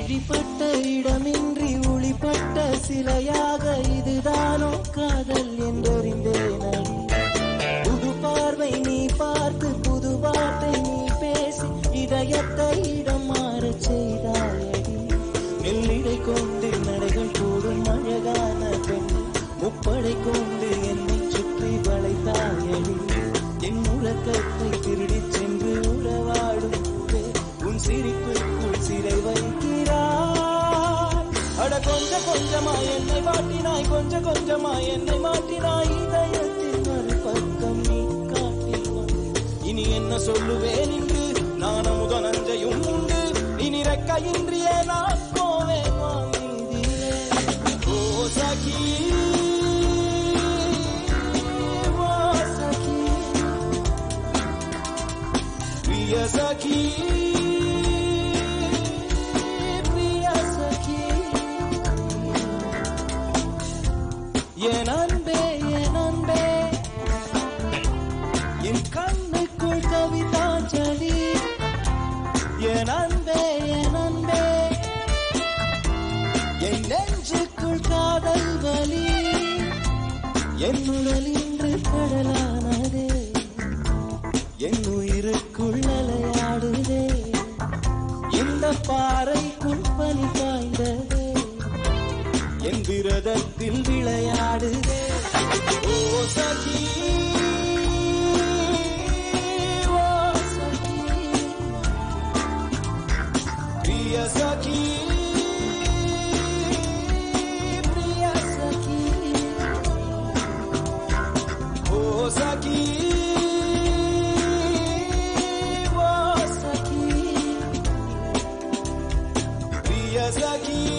விழிப்பட்ட இடமின்றி ஒளிப்பட்ட சிலையாக இதுதானோ காதல் என்றறிந்தேன் அடி. புது பார்வை நீ பார்த்து புது வார்த்தை நீ பேசி இதயத்தை இடம் மாறச் செய்தாயடி நெல்லிடை கொண்டு நடைகள் கூடும் அழகான பெண் முப்படை கொண்டு என்னை சுற்றி வளைத்தாயடி என் உறக்கத்தை திருடிச் சென்று உறவாடும் போதே உன் சிரிப்புக்குள் சிறை வைக்கிறாய் அட கொஞ்ச கொஞ்சமா என்னை மாட்டினாய் கொஞ்ச கொஞ்சமா என்னை மாட்டினாய் இதயத்தின் மறுபக்கம் நீ காட்டினாய் இனி என்ன சொல்லுவேன் இன்று நான் அமுத நஞ்சையும் உண்டு இனி ரெக்கையின்றியே நான் போவேன் வாங்கிதிலே ஓ சகி ஓ சகி பிரிய சகி பிரிய சகி என் அன்பே என் அன்பே என் கண்ணுக்குள் கவிதாஞ்சலி என் அன்பே என் அன்பே என் நெஞ்சுக்குள் காதல் வலி என் உடல் இன்று கடலானதே என் உயிருக்குள் அலையாடுதே இந்த பாறைக்குள் பனி காய்ந்ததே என் விரதத்தில் விளையாடுதே ஓ சகி ஓ சகி பிரிய சகி பிரிய சகி ஓ சகி ஓ சகி பிரிய சகி